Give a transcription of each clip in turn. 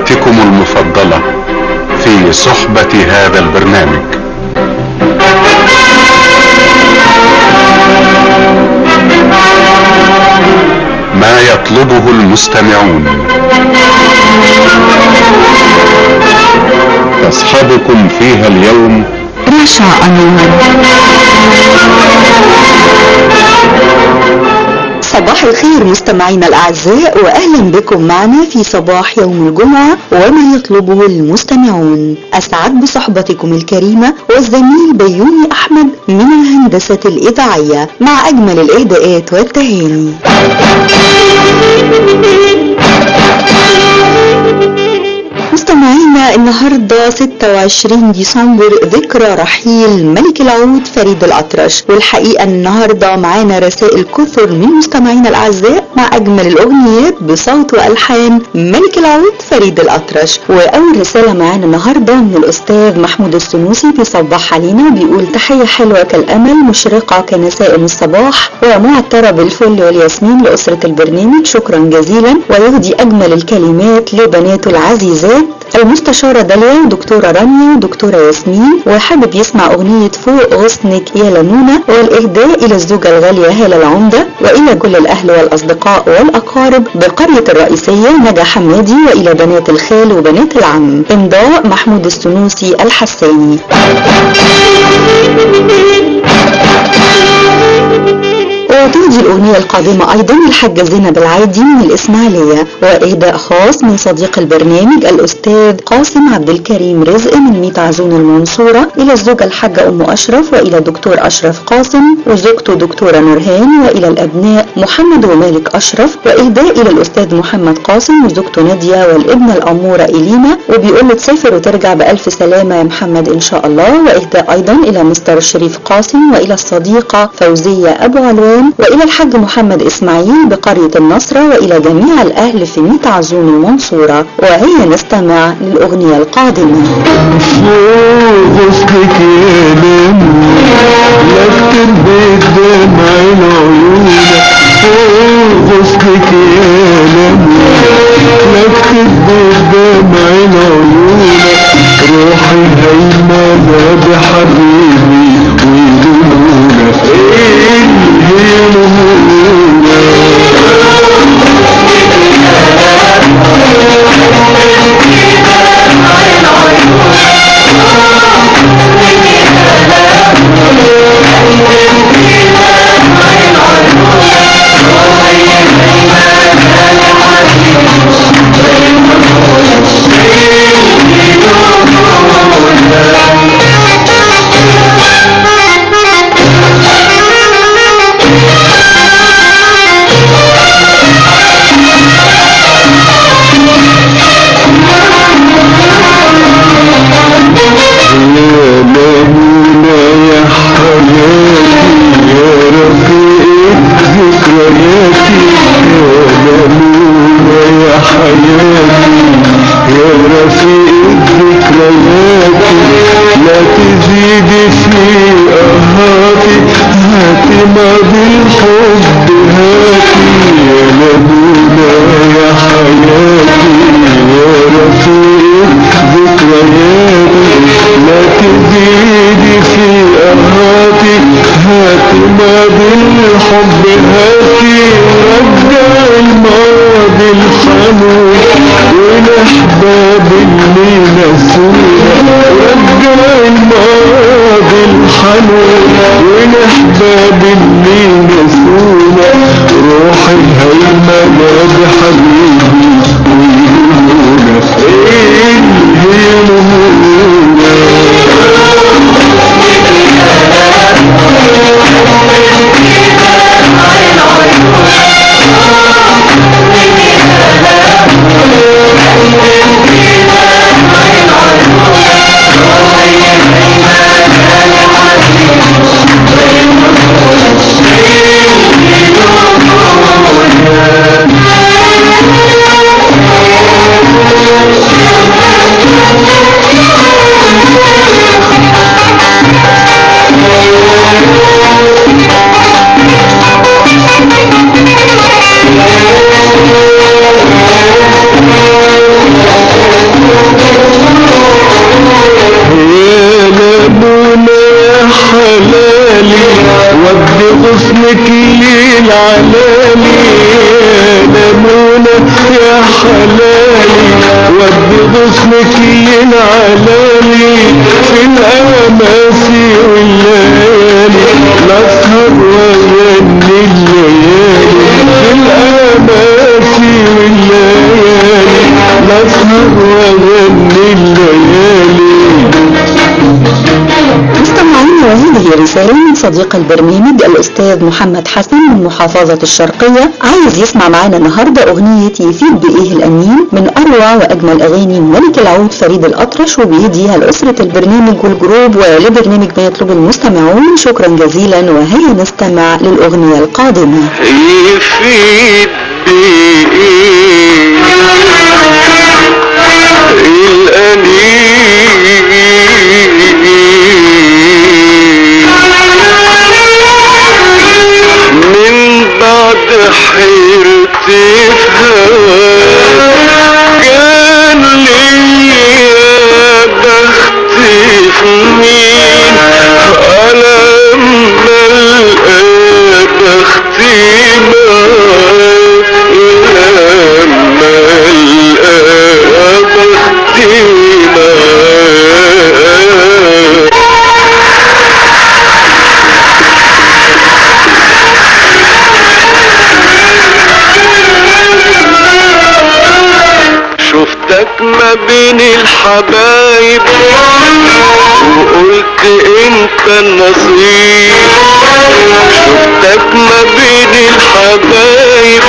فقراتكم المفضلة في صحبة هذا البرنامج ما يطلبه المستمعون تصحبكم فيها اليوم رشا أنور صباح الخير مستمعينا الأعزاء وأهلا بكم معنا في صباح يوم الجمعة وما يطلبه المستمعون أسعد بصحبتكم الكريمة والزميل بيومي أحمد من الهندسة الإذاعية مع أجمل الإهداءات والتهاني مستمعينا النهاردة 26 ديسمبر ذكرى رحيل ملك العود فريد الأطرش والحقيقة النهاردة معانا رسائل كثر من مستمعينا الأعزاء مع أجمل الأغنيات بصوت وألحان ملك العود فريد الأطرش وأول رسالة معانا النهاردة من الأستاذ محمود السنوسي بيصبح علينا بيقول تحية حلوة كالأمل مشرقة كنسائم الصباح ومعطرة بالفل والياسمين لأسرة البرنامج شكرا جزيلا ويهدي أجمل الكلمات لبناته العزيزات المستشارة داليا دكتورة رانيا ودكتورة ياسمين وحابب يسمع أغنية فوق غصنك يا لنونة والإهداء إلى الزوجة الغالية هالة العمدة وإلى كل الأهل والأصدقاء والأقارب بقرية الرئيسية نجا حمادي وإلى بنات الخال وبنات العم إمضاء محمود السنوسي الحساني وتهدي الأغنية القادمة أيضا الحاجة زينب العادي من الإسماعيلية وإهداء خاص من صديق البرنامج الأستاذ قاسم عبد الكريم رزق من ميت عزون المنصورة إلى الزوجة الحاجة أم أشرف وإلى دكتور أشرف قاسم وزوجته دكتورة نورهان وإلى الأبناء محمد ومالك أشرف وإهداء إلى الأستاذ محمد قاسم وزوجته نادية والابنة الأمورة إلينا وبيقول له تسافر وترجع بألف سلامة يا محمد إن شاء الله وإهداء أيضا إلى مستر شريف قاسم وإلى الصديقة فوزية أبو علوان وإلى الحاج محمد إسماعيل بقرية النصرة وإلى جميع الأهل في ميت عزون المنصورة وهيا نستمع للأغنية القادمة غصنك يا لمون لكن بدمع العيون فوق غصنك يا لمون لكن بدمع العيون روحي هيمنة بحبيبي ويلونا ايه غصنك ينعلالي في الاماسي والليالي نسهر واغني الليالي في الاماسي والليالي نسهر واغني الليالي مستمعين وهذه رسالة من صديق البرنامج الأستاذ محمد حسن من محافظة الشرقية عايز يسمع معانا النهاردة أغنية يفيد بإيه الأمين من أروع وأجمل أغاني ملك العود فريد الأطرش وبيهديها لأسرة البرنامج والجروب ولبرنامج ما يطلب المستمعون شكرا جزيلا وهيا نستمع للأغنية القادمة يفيد بإيه الأنين من بعد حيرتي في هواك كان ليا بختي في مين على ما القى بختي معاك لما القى بختي معاك شفتك ما بين الحبايب وقلت انت النصيب شفتك ما بين الحبايب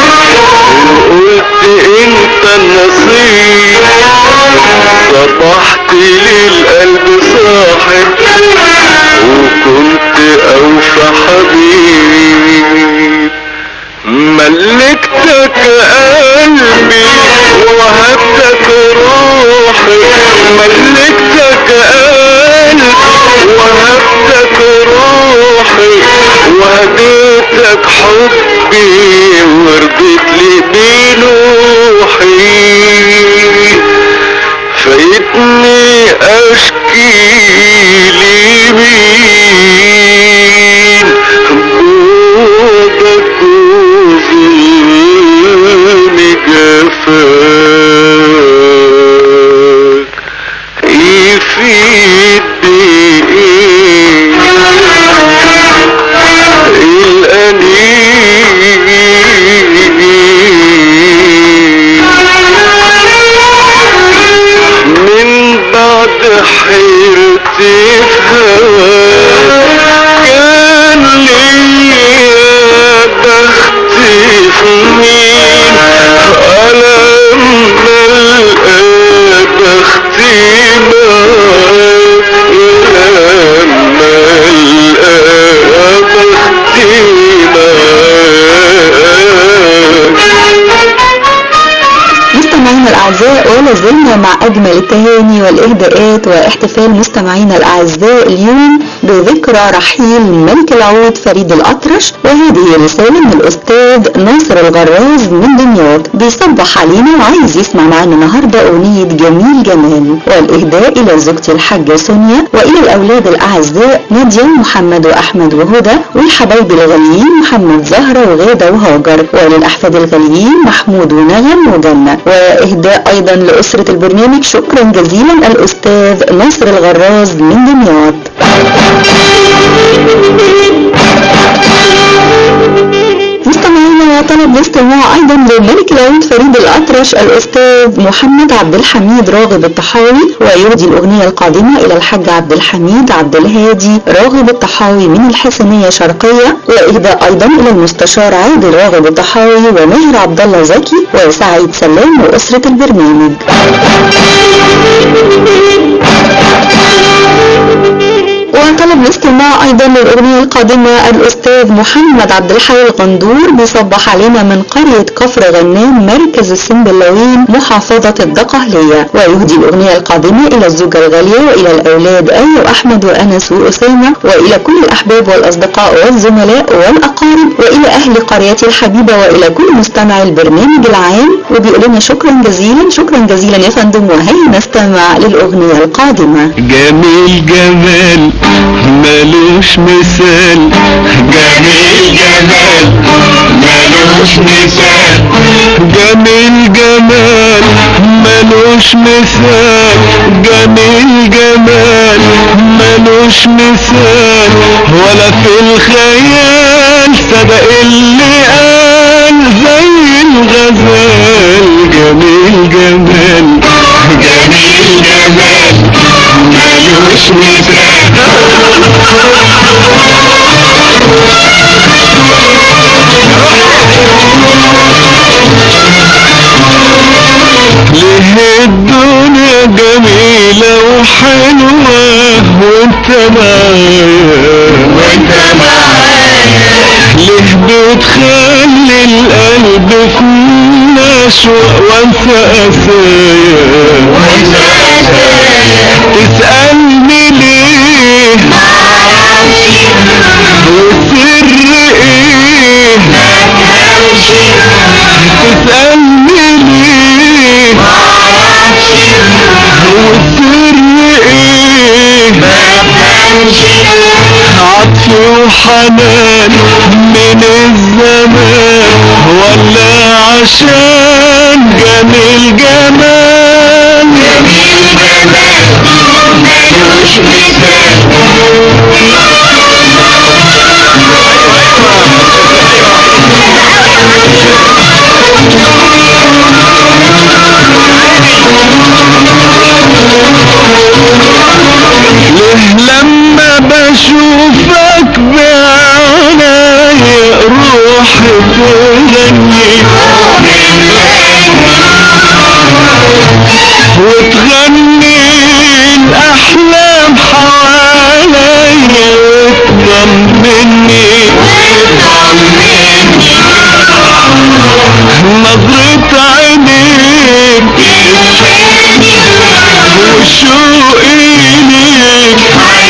وقلت انت النصيب صبحت للقلب صاحب وكنت اوفى حبيب ملكتك قلبي وهبتك روحي ملكتك قلبي وهبتك روحي وهديتك حبي ورضيت لي بنوحي فايتني اشكي لي مين بعدك وظلم جفاك يفيد بإيه الأنين من بعد حيرتي في هواك كان ليا بختي في مين على ما القى بختي معاك لما القى بختي معاك مستمعينا الأعزاء ولا زلنا مع أجمل التهاني والإهداءات واحتفال مستمعينا الأعزاء اليوم بذكرى رحيل ملك العود فريد الأطرش وهذه رسالة من الأستاذ ناصر الغراز من دمياط بيصبح علينا وعايز يسمع معنا النهاردة أغنية جميل جمال والإهداء إلى زوجتي الحاجة سونيا وإلى الأولاد الأعزاء نادية محمد وأحمد وهدى والحبايب الغاليين محمد زهرة وغادة وهاجر وللأحفاد الغاليين محمود ونغم وجنة وإهداء أيضا لأسرة البرنامج شكرا جزيلا الأستاذ ناصر الغراز من دمياط مستمعينا طلب الاستماع ايضا لملك العود فريد الاطرش الاستاذ محمد عبد الحميد راغب الطحاوي ويهدي الاغنيه القادمه الى الحاج عبد الحميد عبد الهادي راغب الطحاوي من الحسنيه شرقيه واهداء ايضا الى المستشار عادل راغب الطحاوي وماهر عبد الله زكي وسعيد سلام واسره البرنامج وطلب الاستماع ايضا للاغنيه القادمه الاستاذ محمد عبد الحي الغندور بيصبح علينا من قريه كفر غنام مركز السنبلاوين محافظه الدقهليه ويهدي الاغنيه القادمه الى الزوجه الغاليه والى الاولاد اي واحمد وانس واسامه والى كل الاحباب والاصدقاء والزملاء والاقارب والى اهل قريتي الحبيبه والى كل مستمع البرنامج العام وبيقول لنا شكرا جزيلا شكرا جزيلا يا فندم وهيا نستمع للاغنيه القادمه جميل جمال ملوش مثال جميل جمال ملوش مثال جميل جمال ملوش ملوش مثال جميل جمال ملوش مثال ولا في الخيال صدق اللي قال زي الغزال جميل جمال جميل جمال ملوش مثال ليه الدنيا جميلة وحلوة وانت معايا وانت معايا ليه بتخلي القلب في نشوة وانسى قسايا وانسى قسايا تسألني ليه والسر ايه تسألني ليه والسر ايه عطف وحنان من الزمان ولا عشان جميل جمال جميل جمال ملوش مثال ليه لما بشوفك بعيني روحي تغني وتغني الأحلام حواليا وتطمني نظرة عينيك وشوقي ليك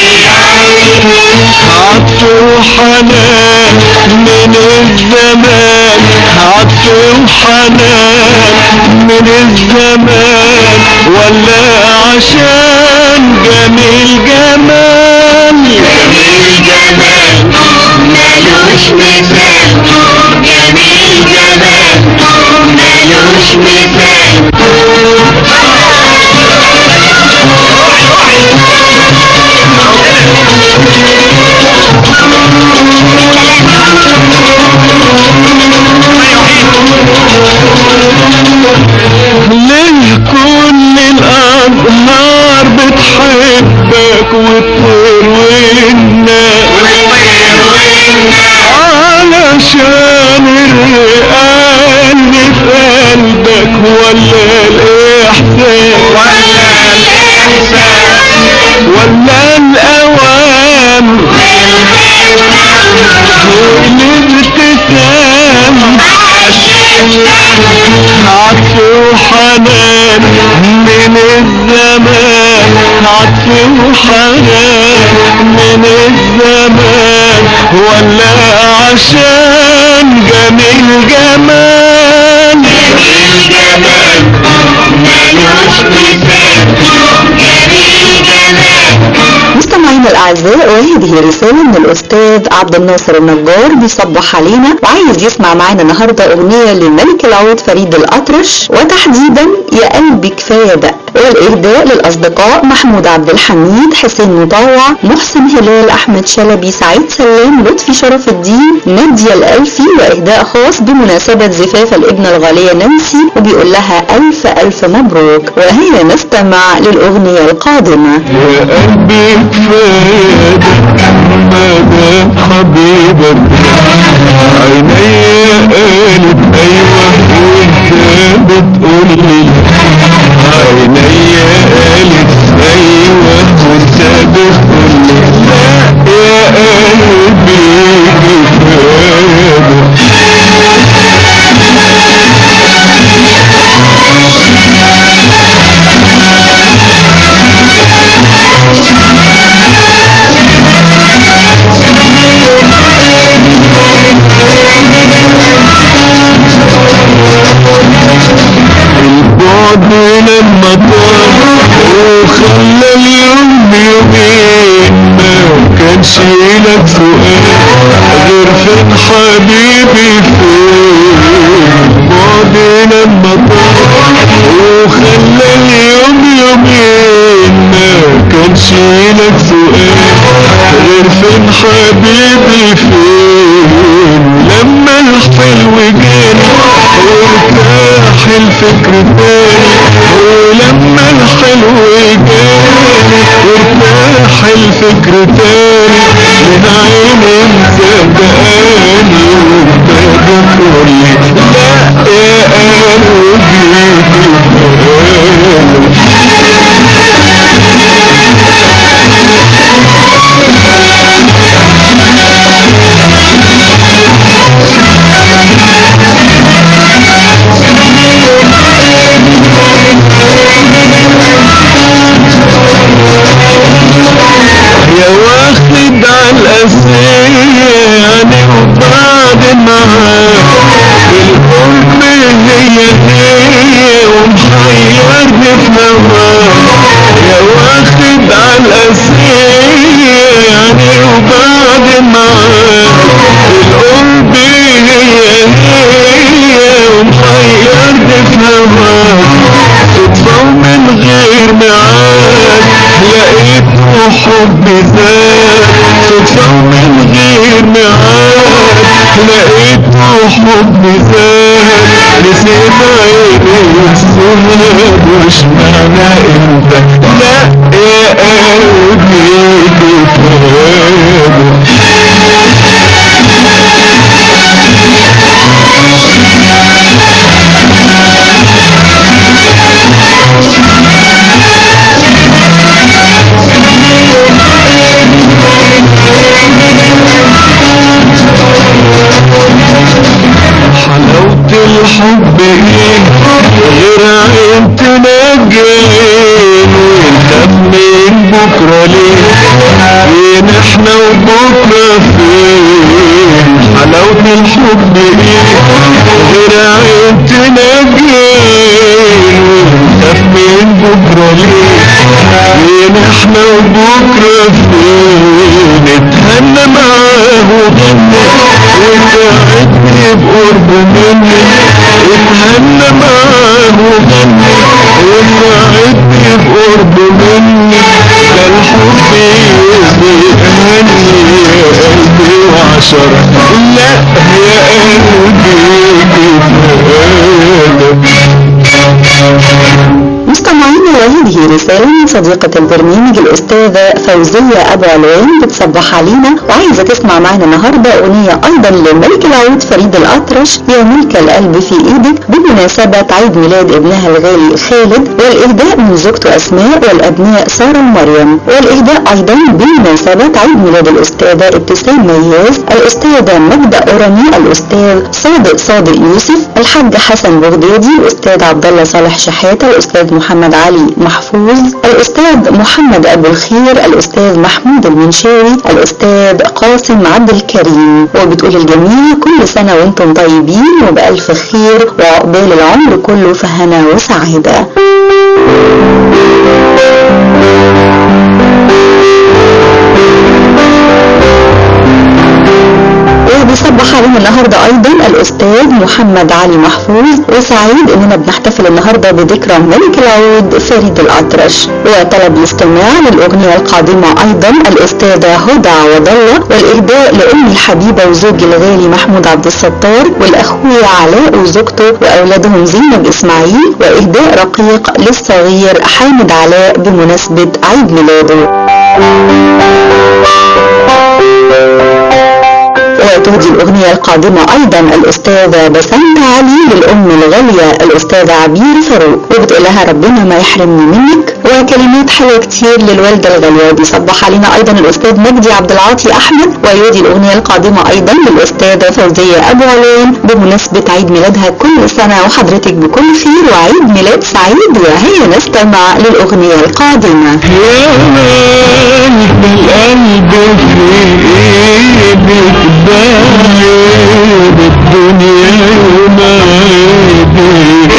عطف وحنان من الزمان عطف وحنان من الزمان ولا عشان جميل جمال جميل جمال ملوش مثال جميل جمال ملوش مثال ليه كل الأزهار بتحبك وتروي الناس علشان الرقة اللي في قلبك ولا الإحساس ولا الأوام والابتسام عطف وحنان من الزمان عطف وحنان من الزمان ولا عشان جميل جمال جميل جمال ملوش مثال جميل جمال مستمعينا الاعزاء وهذه رساله من الاستاذ عبد الناصر النجار بيصبح علينا وعايز يسمع معانا النهارده اغنيه لملك العود فريد الاطرش وتحديدا يا قلبي كفايه دق والاهداء للاصدقاء محمود عبد الحميد حسين مطوع محسن هلال احمد شلبي سعيد سلام لطفي شرف الدين ناديه الالفي واهداء خاص بمناسبه زفاف الابنه الغاليه نانسي وبيقول لها الف الف مبروك وهنا نستمع للاغنيه القادمه يا قلبي كفاية مدى حبيبك عيني قالت ايوه وانت بتقول لي عيني قالت ايوه وانت بتقول لي لا يا قلبي كفاية البعد لما طار وخلى اليوم يومين ما كانش لك سؤال غير فين حبيبي فين البعد لما طار وخلى اليوم كانش لك سؤال غير فين حبيبي فين لما الحلو جاني وارتاح الفكر تاني ولما الحلو جاني وارتاح الفكر تاني من عيني مصدقاني وباجي تقولي لا يا قلبي يا واخد على الأسية يعني وبعد معاك القرب هي هي ومحيرني في هواك يا واخد على الأسية يعني وبعد معاك القرب هي هي ومحيرني في هواك صدفة من غير معاك لقيته حب زاد صدفة من غير معاك لقيته حب زاد نسيت عيني السهاد وش معنى انت لا يا قلبي كفايه حلاوة الحب ايه غير عين تنجين ونخاف من بكرة ليه فين احنا وبكرة فين حلاوة الحب ايه غير عين تنجين ونخاف من بكرة ليه فين احنا وبكرة فين اتهنى معاه وغنى وساعدني بقرب مني اتهنى معاه وغني وساعدني بقرب مني ده الحب يهني يا قلبي وعشرة لا يا قلبي كفاية مستمعينا وهذه رسالة من صديقة البرنامج الأستاذة فوزية أبو علوان بتصبح علينا وعايزة تسمع معنا النهاردة أغنية أيضا لملك العود فريد الأطرش يا ملك القلب في إيدك بمناسبة عيد ميلاد ابنها الغالي خالد والإهداء من زوجته أسماء والأبناء سارة ومريم والإهداء أيضا بمناسبة عيد ميلاد الأستاذة ابتسام مياز الأستاذة مجدة أوراني الأستاذ صادق صادق يوسف الحاج حسن بغدادي الأستاذ عبد الله صالح شحاتة الأستاذ محمد علي محفوظ الأستاذ محمد أبو الخير الأستاذ محمود المنشاوي الأستاذ قاسم عبد الكريم وبتقول الجميع كل سنة وانتم طيبين وبألف خير وعقبال العمر كله في هنا وسعادة وبيصبح علينا النهاردة أيضا الأستاذ محمد علي محفوظ وسعيد إننا بنحتفل النهاردة بذكرى ملك العود فريد الأطرش وطلب الاستماع للأغنية القادمة أيضا الأستاذة هدى عوض الله والإهداء لأمي الحبيبة وزوجي الغالي محمود عبد الستار والأخوية علاء وزوجته وأولادهم زينب إسماعيل وإهداء رقيق للصغير حامد علاء بمناسبة عيد ميلاده وتهدي الأغنية القادمة أيضا الأستاذة بسنت علي للأم الغالية الأستاذة عبير فاروق وبتقول لها ربنا ما يحرمني منك وكلمات حلوة كتير للوالدة الغالية بيصبح علينا أيضا الأستاذ مجدي عبد العاطي أحمد ويهدي الأغنية القادمة أيضا للأستاذة فوزية أبو علوان بمناسبة عيد ميلادها كل سنة وحضرتك بكل خير وعيد ميلاد سعيد وهيا نستمع للأغنية القادمة يا مالك القلب في ايدك باين الدنيا ينادي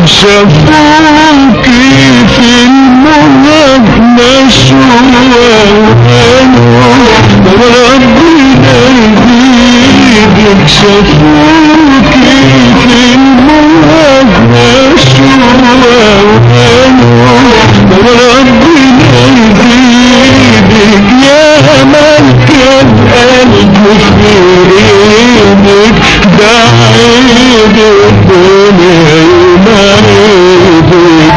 شافوك في المهنة شوالهم ربنا يزيدك شافوك في المهنة شوالهم ربنا يزيدك يا ملك القلب في ايدك ده عيد الدنيا يناديك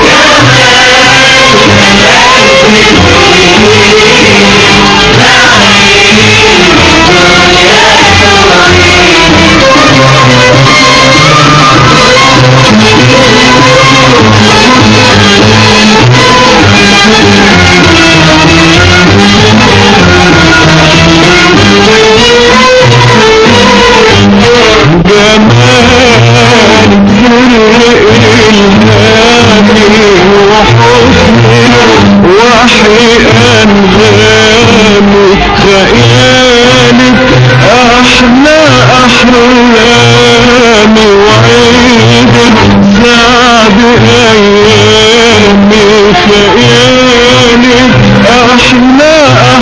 جمالك زرق الهادي وحسنك وحي أنغامك خيالك أحلى أحلامي وعيدك سعد أيامي خيالك أحلى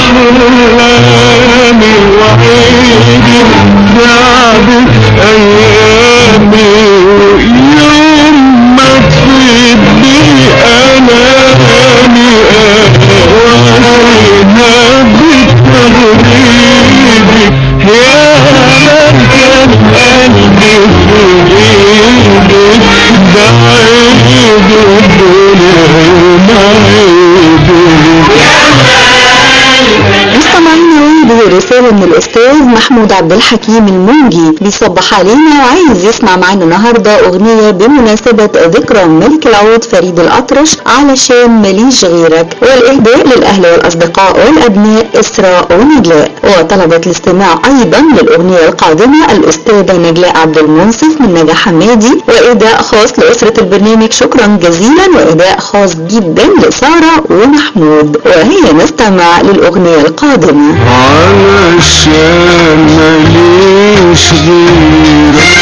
أحلامي وعيدك سعد أيامي يوم ما تفيد بي أنامي وأسيها بتغريدك يا مركب قلبي في إيدك ده عيد الدنيا ومعيدك مستمعينا عنده رسالة من الأستاذ محمود عبد الحكيم المونجي بيصبح علينا وعايز يسمع معانا النهاردة أغنية بمناسبة ذكرى ملك العود فريد الأطرش علشان ماليش غيرك والإهداء للأهل والأصدقاء والأبناء إسراء ونجلاء وطلبت الاستماع أيضا للأغنية القادمة الأستاذة نجلاء عبد المنصف من نجا حمادي وإهداء خاص لأسرة البرنامج شكرا جزيلا وإهداء خاص جدا لسارة ومحمود وهي نستمع للأغنية القادمة علشان ماليش غيرك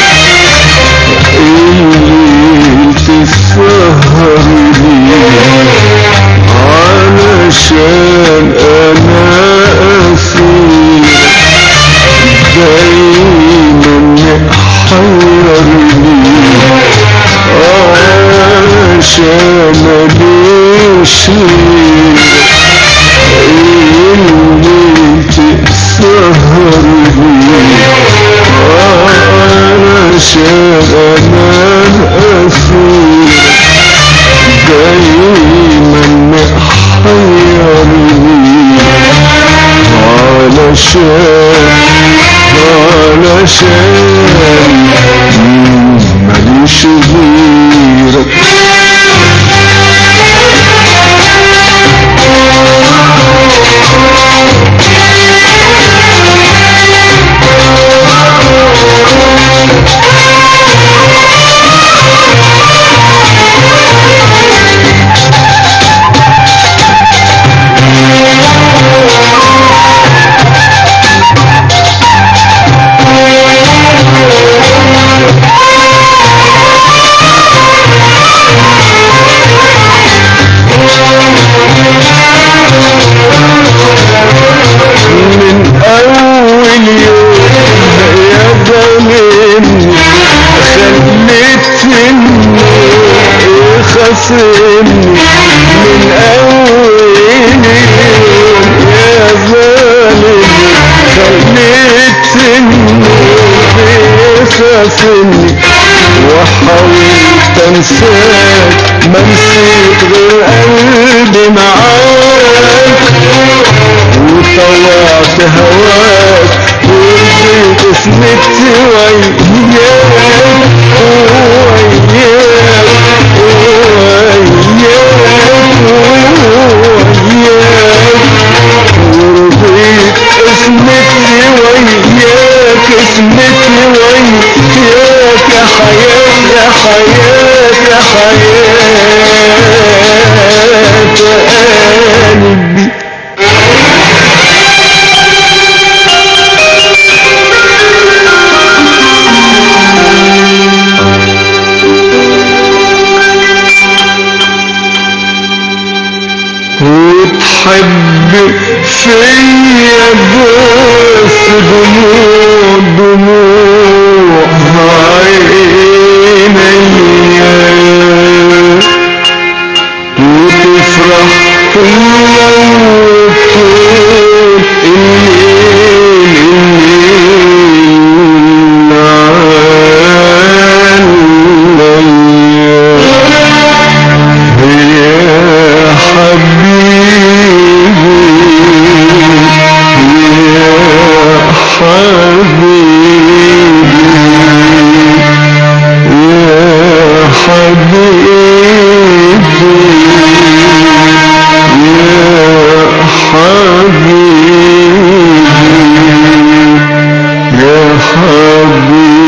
اللي تسهر ليه علشان انا اسير دايما محيرني علشان ماليش غيرك اللي تسهرني علشان انا اسير دايما محيرني علشان علشان ماليش غيرك من اول يوم يا ظالمني خليتني خسرني من اول يوم يا ظالمني خليتني خسرني وحاولت انساك ما نسيت غير قلبي معاك وطوعت هواك ورضيت اسمت وياك وياك وياك وياك ورضيت اسمت وياك اسمت وياك يا حياة يا حياة يا حياة قلبي تحب فيا بس دموع دموع عينيا وتفرح لو طول الليل الليل عليا يا حبيبي يا حبيبي يا حبيبي يا حبيبي يا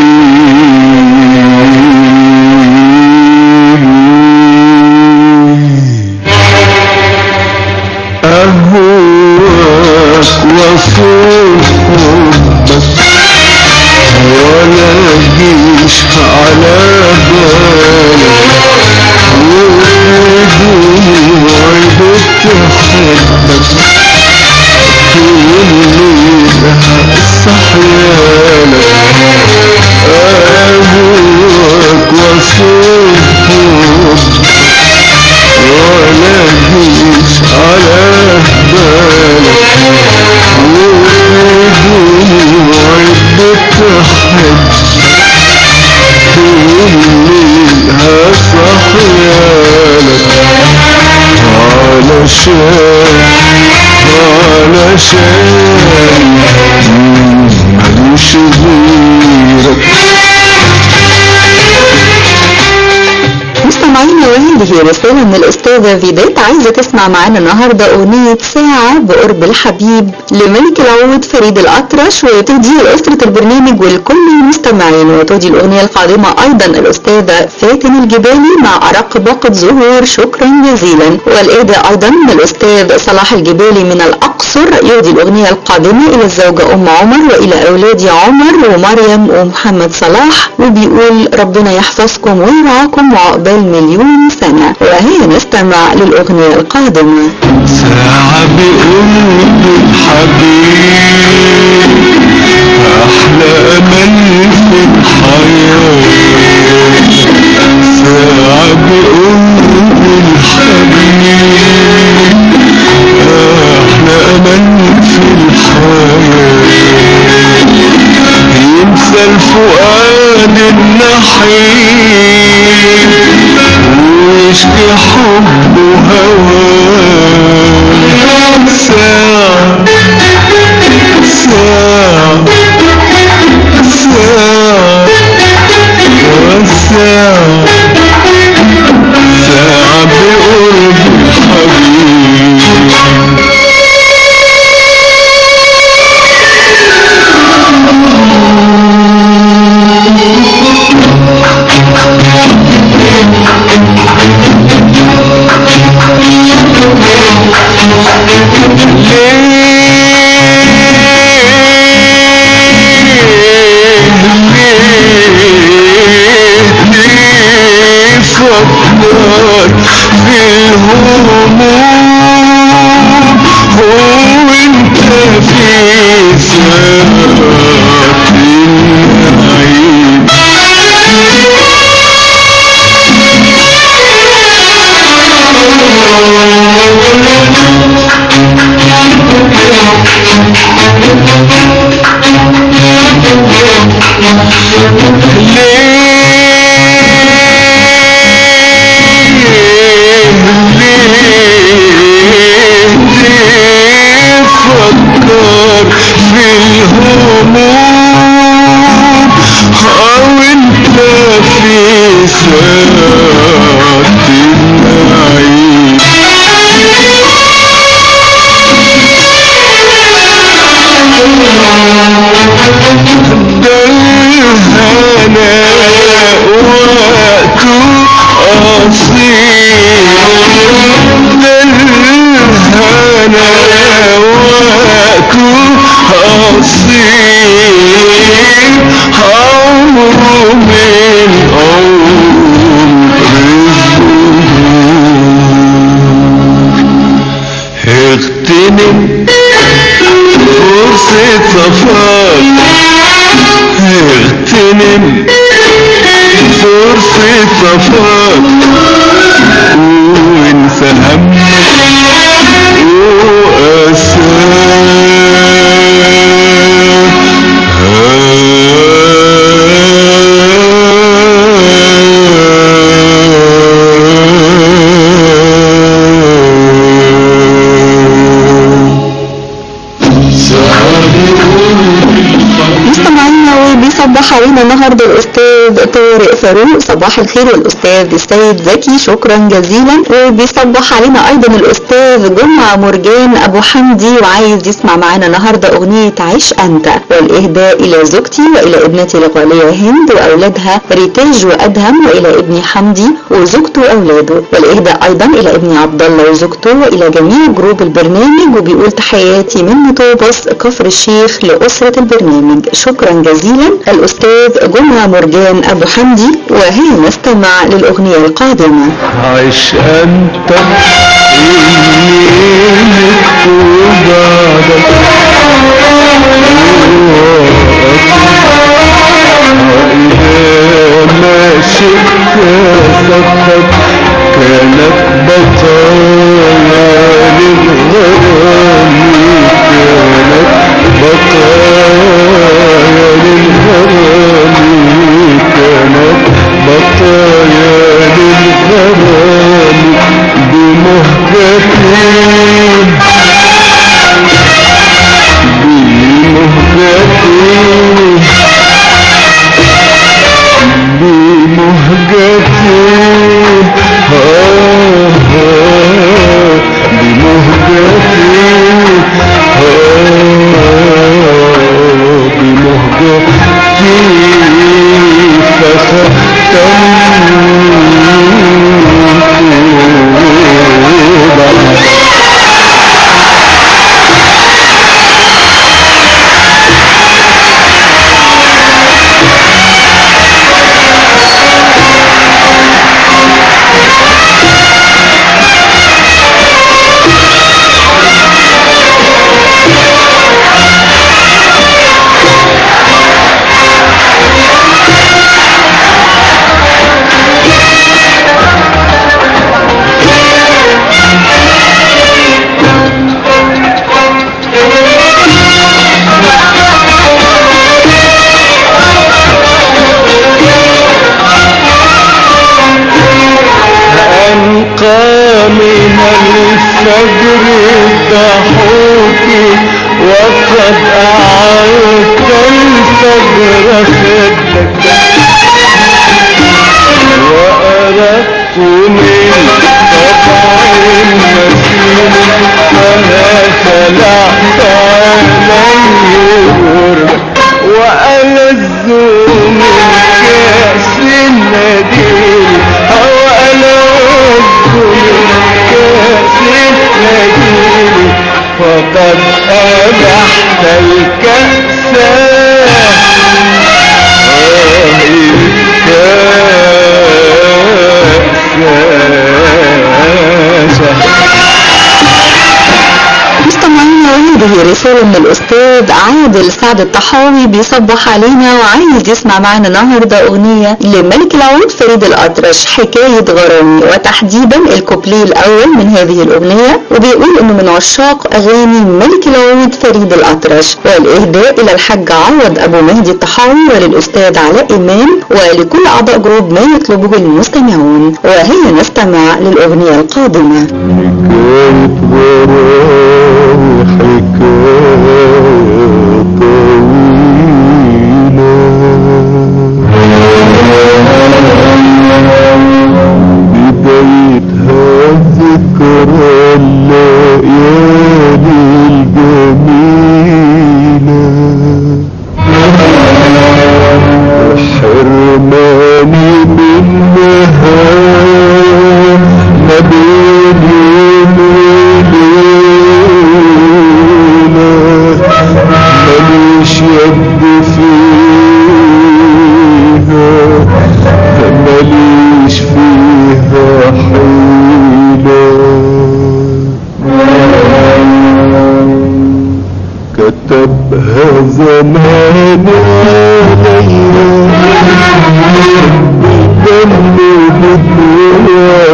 حبيبي أهواك وصوف حبك ولا جيش على بالك ودموعي بتحبك كل صحيانك أهواك وصوف حبك ولا جيش على بالك ودموعي بتحب كلها صحيانك علشان علشان ملوش غيرك مستمعينا وهذه رسالة من الأستاذة فيدات عايزة تسمع معانا النهاردة أغنية ساعة بقرب الحبيب لملك العود فريد الأطرش وتهديها لأسرة البرنامج ولكل المستمعين وتهدي الأغنية القادمة أيضا الأستاذة فاتن الجبالي مع أرق باقة زهور شكرا جزيلا والإهداء أيضا من الأستاذ صلاح الجبالي من الأقصر يهدي الأغنية القادمة إلى الزوجة أم عمر وإلى أولادي عمر ومريم ومحمد صلاح وبيقول ربنا يحفظكم ويرعاكم وعقبال مليون سنة وهي نستمع للأغنية القادمة ساعة بقرب الحبيب أحلى أمل في الحياة ساعة بقرب الحبيب أحلى أمل في الحياة ينسى الفؤاد النحيب ويشكي حب وهواه ساعة ساعة ساعة وساعة ساعة بقرب الحبيب فكر في الهموم هو انت في ساعة النعيم فكر في الهموم او انت في ساعة النعيم ده الهنا وقته قصير ده الهنا وقته قصير عمره من عمر الزهور علينا النهارده الاستاذ طارق فاروق صباح الخير والاستاذ السيد زكي شكرا جزيلا وبيصبح علينا ايضا الاستاذ جمعه مرجان ابو حمدي وعايز يسمع معانا النهارده اغنيه عيش انت والاهداء الى زوجتي والى ابنتي الغاليه هند واولادها ريتاج وادهم والى ابني حمدي وزوجته واولاده والاهداء ايضا الى ابني عبد الله وزوجته والى جميع جروب البرنامج وبيقول تحياتي من مطوبس كفر الشيخ لاسره البرنامج شكرا جزيلا الاستاذ جمعه مرجان ابو حمدي وهي نستمع للاغنيه القادمه عيش انت يمينك وبعدك إذا ما شئت صدقت كانت بطايا للغرام كانت بطايا للغرام كانت بطايا للغرام بمهجتي بمهجتي بمهجتي آه آه بمهجتي آه بمهجتي فختمت أنقى من الفجر ضحوكي وقد أعدت الفجر خدك وأردت من طبع المسير فلا خلعت علي غرك وألذ من كأس النديل أو ألذ من كأس النديل فقد أبحت الكأس مستمعينا وهذه رسالة من الأستاذ عادل سعد الطحاوي بيصبح علينا وعايز يسمع معنا النهاردة أغنية لملك العود فريد الأطرش حكاية غرامي وتحديدا الكوبليه الأول من هذه الأغنية وبيقول إنه من عشاق أغاني ملك العود فريد الأطرش والإهداء إلى الحاج عوض أبو مهدي الطحاوي وللأستاذ علاء إمام ولكل أعضاء جروب ما يطلبه المستمعون وهي نستمع للأغنية القادمة حكاية غرامي حكاية طويلة بدايتها ذكرى الليالي الجميلة حرماني منها ما بين يوم وليلة ماليش يد فيها ماليش فيها حيلة كتبها زمان عليا بالدم بدموع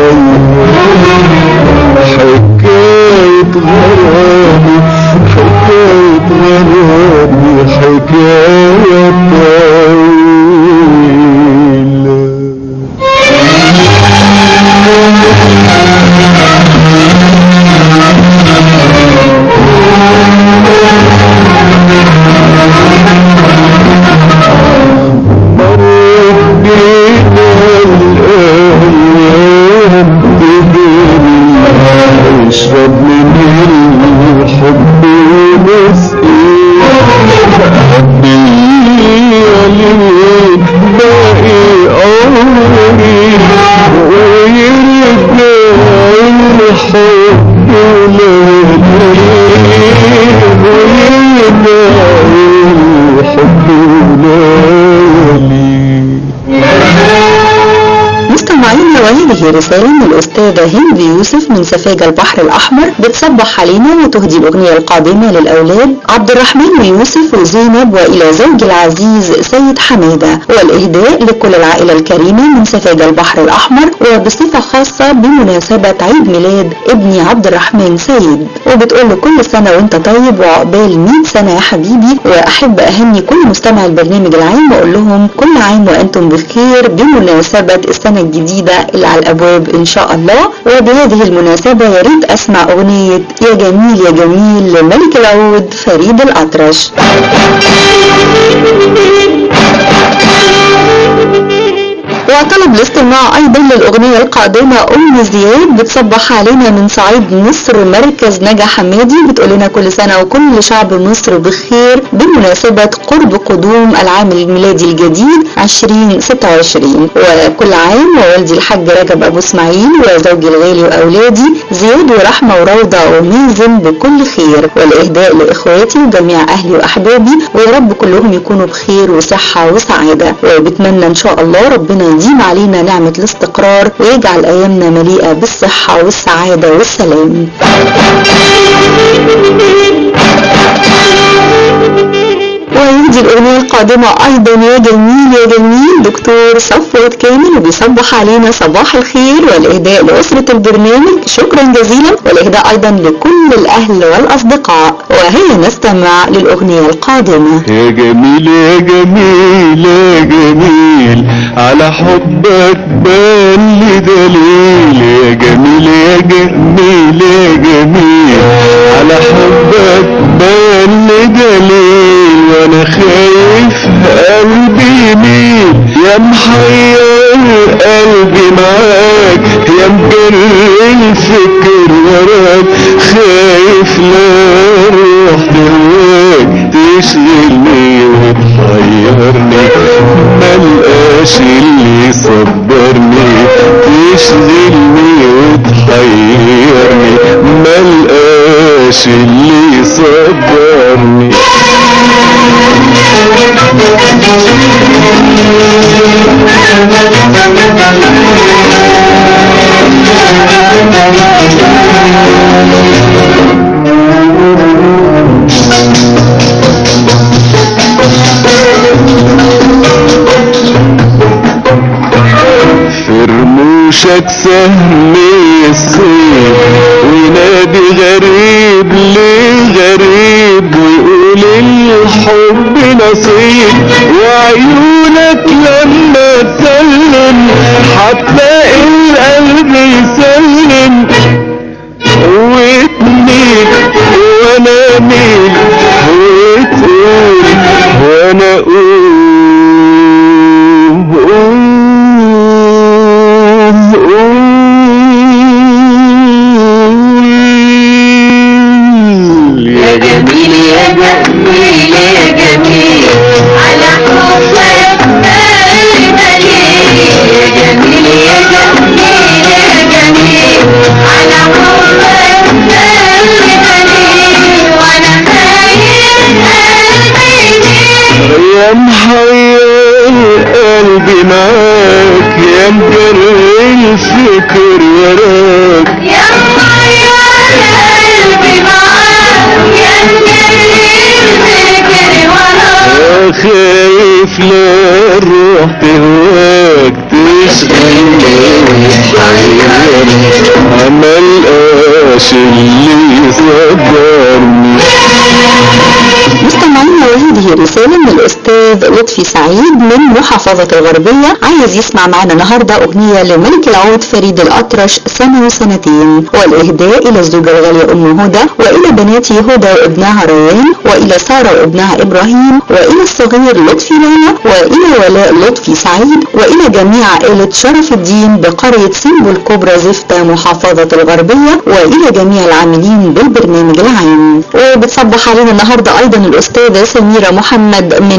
عينيا حكاية غرامي حكاية غرامي حكاية طويلة مستمعينا وهذه رسالة من الأستاذة هند يوسف من سفاجة البحر الأحمر بتصبح علينا وتهدي الأغنية القادمة للأولاد عبد الرحمن ويوسف وزينب وإلى زوج العزيز سيد حميدة والإهداء لكل العائلة الكريمة من سفاجة البحر الأحمر وبصفة خاصة بمناسبة عيد ميلاد ابني عبد الرحمن سيد وبتقول له كل سنة وانت طيب وعقبال 100 سنة يا حبيبي وأحب أهني كل مستمع البرنامج العام وأقول لهم كل عام وأنتم بخير بمناسبة السنة الجديدة اللي على الأبواب إن شاء الله وبهذه المناسبة يا ريت أسمع أغنية يا جميل يا جميل لملك العود فريد الأطرش وطلب الاستماع ايضا للاغنيه القادمه ام زياد بتصبح علينا من صعيد مصر مركز نجا حمادي بتقول لنا كل سنه وكل شعب مصر بخير بمناسبه قرب قدوم العام الميلادي الجديد 2026 وكل عام ووالدي الحاج رجب ابو اسماعيل وزوجي الغالي واولادي زياد ورحمه وروضه ومازن بكل خير والاهداء لاخواتي وجميع اهلي واحبابي ويا رب كلهم يكونوا بخير وصحه وسعاده وبتمنى ان شاء الله ربنا يديم علينا نعمة الاستقرار ويجعل أيامنا مليئة بالصحة والسعادة والسلام ويهدي الأغنية القادمة أيضا يا جميل يا جميل دكتور صفوت كامل وبيصبح علينا صباح الخير والإهداء لأسرة البرنامج شكرا جزيلا والإهداء أيضا لكل الأهل والأصدقاء وهيا نستمع للأغنية القادمة يا جميل يا جميل يا جميل على حبك بان لي دليل يا جميل يا جميل يا جميل على حبك بان لي دليل وانا خايف قلبي يميل يا محير قلبي معاك يا مجري الفكر وراك خايف لا روح دواك تشغلني وتحيرني ملقاش اللي يصبرني تشغلني وتحيرني ملقاش اللي يصبرني في رموشك سهم الصيف وينادي غريب ليه غريب ويقول الحب نصيب وعيونك لما تسلم هتلاقي القلب يسلم وتميل وانا ميل وتقول وانا اقول يا جميل يا جميل يا جميل على حبك قلبي مليء يا جميل يا جميل يا جميل على حبك قلبي مليء وانا خايف قلبي يميل يا محير قلبي معاك يا مجري الفكر وراك يا محير قلبي معاك يا مجري الفكر وراك يا خايف لا الروح تهواك تشغلني وتحيرني عملقاش اللي يصبرني مستمعينا وهذه رسالة من الأستاذ لطفي سعيد من محافظة الغربية عايز يسمع معنا النهاردة أغنية لملك العود فريد الأطرش سنة وسنتين والإهداء إلى الزوجة الغالية أم هدى وإلى بناتي هدى وابنها ريان وإلى سارة وابنها إبراهيم وإلى الصغير لطفي لانا وإلى ولاء لطفي سعيد وإلى جميع عائلة شرف الدين بقرية سيمبو الكبرى زفتة محافظة الغربية وإلى جميع العاملين بالبرنامج العام وبتصبح علينا النهاردة أيضا الأستاذة سميرة محمد من محافظة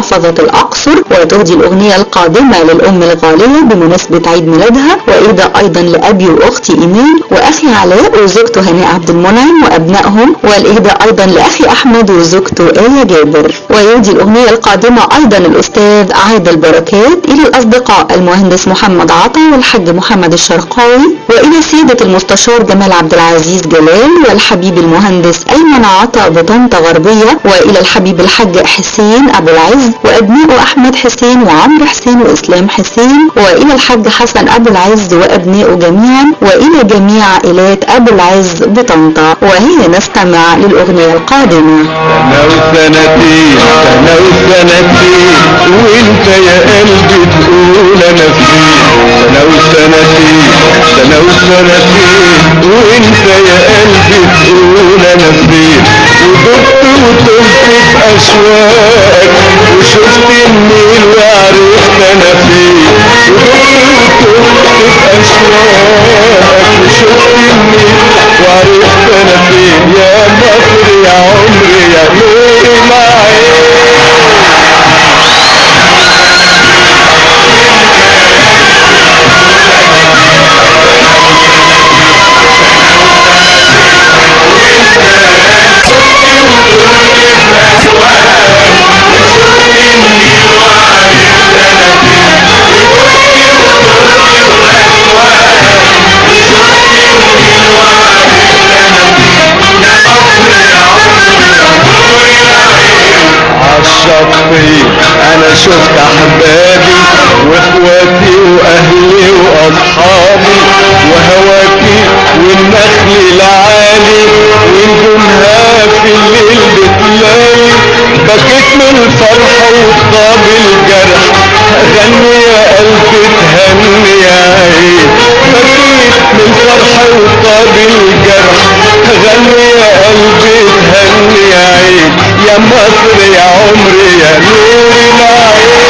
محافظة الأقصر وتهدي الأغنية القادمة للأم الغالية بمناسبة عيد ميلادها وإهداء أيضا لأبي وأختي إيمان وأخي علاء وزوجته هناء عبد المنعم وأبنائهم والإهداء أيضا لأخي أحمد وزوجته آية جابر ويهدي الأغنية القادمة أيضا الأستاذ عادل بركات إلى الأصدقاء المهندس محمد عطا والحاج محمد الشرقاوي وإلى سيدة المستشار جمال عبد العزيز جلال والحبيب المهندس أيمن عطا بطنطا غربية وإلى الحبيب الحاج حسين أبو العز وأبنائه أحمد حسين وعمرو حسين وإسلام حسين وإلى الحاج حسن أبو العز وأبنائه جميعا وإلى جميع عائلات أبو العز بطنطا وهي نستمع للأغنية القادمة سنة وسنتين سنة وسنتين وانت يا قلبي تقول انا فين سنة وسنتين سنة وسنتين وانت يا قلبي تقول انا فين ودبت وتهت بأشواقك وشفت النيل وعرفت انا فين ودبت وتهت بأشواقك وشفت النيل وعرفت انا فين يا مصر يا عمري يا نور العين عالشطين انا شفت احبابي واخواتي واهلي واصحابي وهواكي والنخل العالي ونجومها في الليل بتلالي بكيت من الفرحة وطاب الجرح غني يا قلبي تهني يا عين بكيت من الفرحة وطاب الجرح غني يا قلبي تهني يا عين يا مصر يا عمري يا نور العين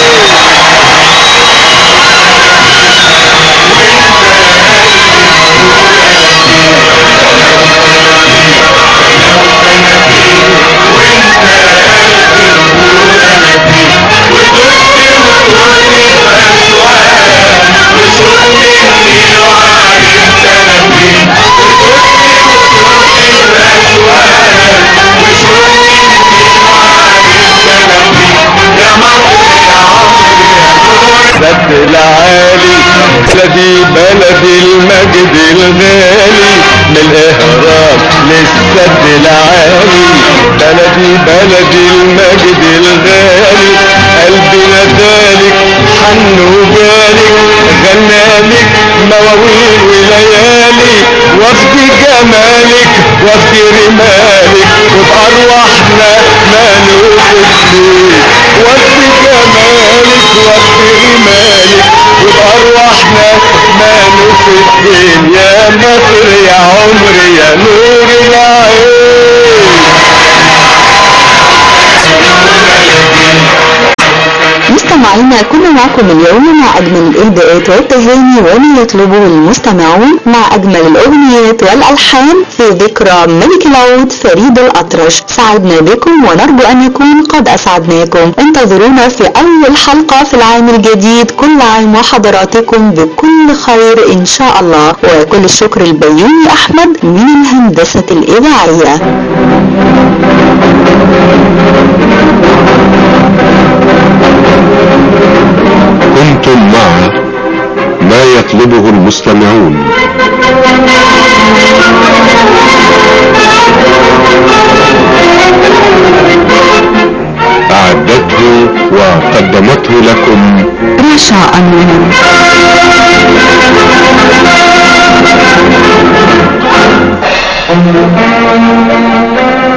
سد العالي بلدي بلدي المجد الغالي من الاهرام للسد العالي بلدي بلدي المجد الغالي قلبي ندالك حن وجالك غنالك مواويل وليالي وفد جمالك وفد رمالك وبأرواحنا مالوك الدين وفد جمالك وفد رمالك وبأرواحنا مالوك الدين يا مصر يا عمري يا نور العين مستمعينا كنا معكم اليوم مع أجمل الإهداءات والتهاني وما يطلبه المستمعون مع أجمل الأغنيات والألحان في ذكرى ملك العود فريد الأطرش سعدنا بكم ونرجو أن نكون قد أسعدناكم انتظرونا في أول حلقة في العام الجديد كل عام وحضراتكم بكل خير إن شاء الله وكل الشكر البيومي أحمد من الهندسة الإذاعية كنتم مع ما يطلبه المستمعون أعدته وقدمته لكم رشا أنور Thank you.